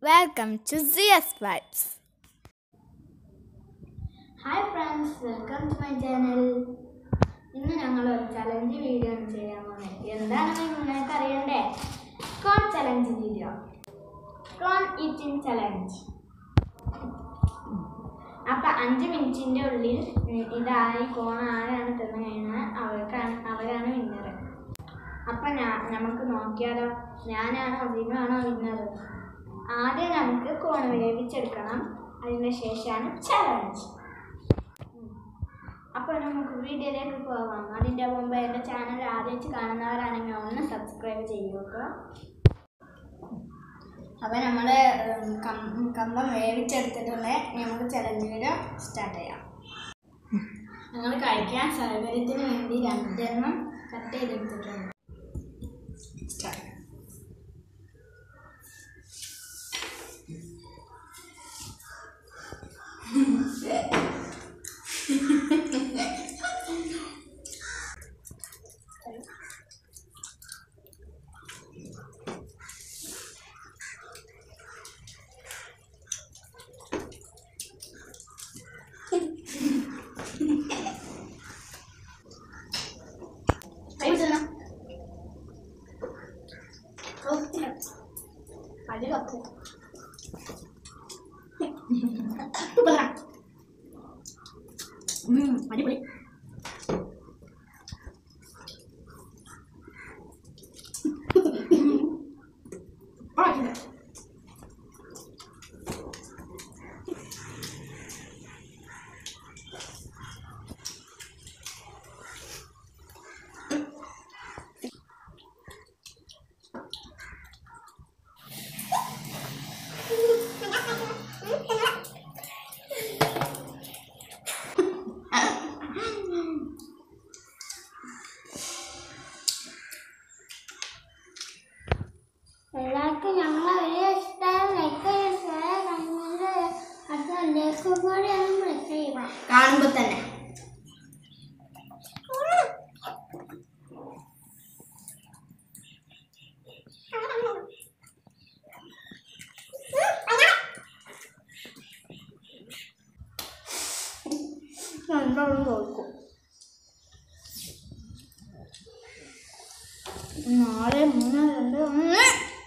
Welcome to ZS Vibes. Hi friends welcome to my channel ഇന്ന് ഞങ്ങൾ ഒരു challenge video ആണ് ചെയ്യാൻ പോകുന്നത് എന്താണെന്ന് നിങ്ങൾക്ക് അറിയണ്ടേ corn challenge video corn eating challenge അപ്പം അഞ്ച് മിനിറ്റിൻ്റെ ഉള്ളിൽ ഇതായി കോൺ ആരാണ് തിന്നു കഴിഞ്ഞാൽ അവർക്കാണ് അവരാണ് വിന്നർ അപ്പം ഞാൻ നമുക്ക് നോക്കിയാലോ ഞാനാണോ വിനാണോ വിന്നർ ആദ്യം നമുക്ക് കോൺ വേവിച്ചെടുക്കണം അതിന് ശേഷമാണ് ചലഞ്ച് അപ്പോൾ നമുക്ക് വീഡിയോയിലേക്ക് പോകാം അതിൻ്റെ മുമ്പ് എൻ്റെ ചാനൽ ആദ്യമായിട്ട് കാണുന്നവരാണെങ്കിൽ ഒന്ന് സബ്സ്ക്രൈബ് ചെയ്യുക അപ്പോൾ നമ്മൾ കമ്പം വേവിച്ചെടുത്തിട്ടുണ്ട് ഇനി നമുക്ക് ചലഞ്ച് വീഡിയോ സ്റ്റാർട്ട് ചെയ്യാം ഞങ്ങൾ കഴിക്കാൻ സൗകര്യത്തിന് വേണ്ടി രണ്ടെണ്ണം കട്ട് ചെയ്തെടുത്തിട്ടുണ്ട് സ്റ്റാർട്ട് അടിപൊളി എല്ലാവർക്കും ഞങ്ങളെ വീഡിയോ ഇഷ്ടമായ ലൈക്ക് ഷെയർ കമന്റ് അടുത്ത ലേക്കും കൂടി ഒന്ന് പ്രസ് ചെയ്യുക കാണുമ്പോൾ തന്നെ രണ്ടാളും തോൽക്കും നാല് മൂന്ന് രണ്ട് ഒന്ന്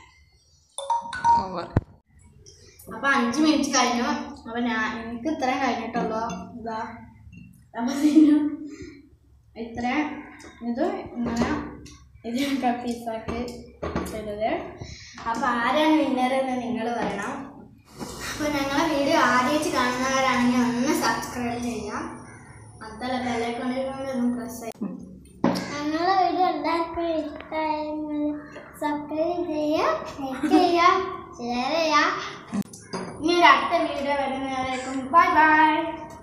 Over. അപ്പൊ അഞ്ച് മിനിറ്റ് കഴിഞ്ഞു അപ്പൊ ഞാൻ എനിക്ക് ഇത്രയും കഴിഞ്ഞിട്ടുള്ളൂ ഇതാ അപ്പൊ പിന്നെ ഇത്ര ഇത് ഇങ്ങനെ ഇത് പീസാക്കി ചെയ്തത് അപ്പൊ ആരാണ് വിന്നർ എന്ന് നിങ്ങൾ പറയണം അപ്പൊ ഞങ്ങളെ വീഡിയോ ആദ്യമായിട്ട് കാണുന്നവരാണെങ്കിൽ ഒന്ന് സബ്സ്ക്രൈബ് ചെയ്യാം അതല്ല ബെല്ലൈക്കൊണ്ടിരുന്നത് ഒന്ന് പ്രസ് ചെയ്യാം ഞങ്ങളെ വീഡിയോ എല്ലാവർക്കും ഇഷ്ടമായെങ്കിൽ സബ്സ്ക്രൈബ് ചെയ്യുക ലൈക്ക് ചെയ്യുക ഷെയർ ചെയ്യുക ഇനി ഒരു അടുത്ത വീഡിയോ വരുന്നവരേക്കും ബൈ ബൈ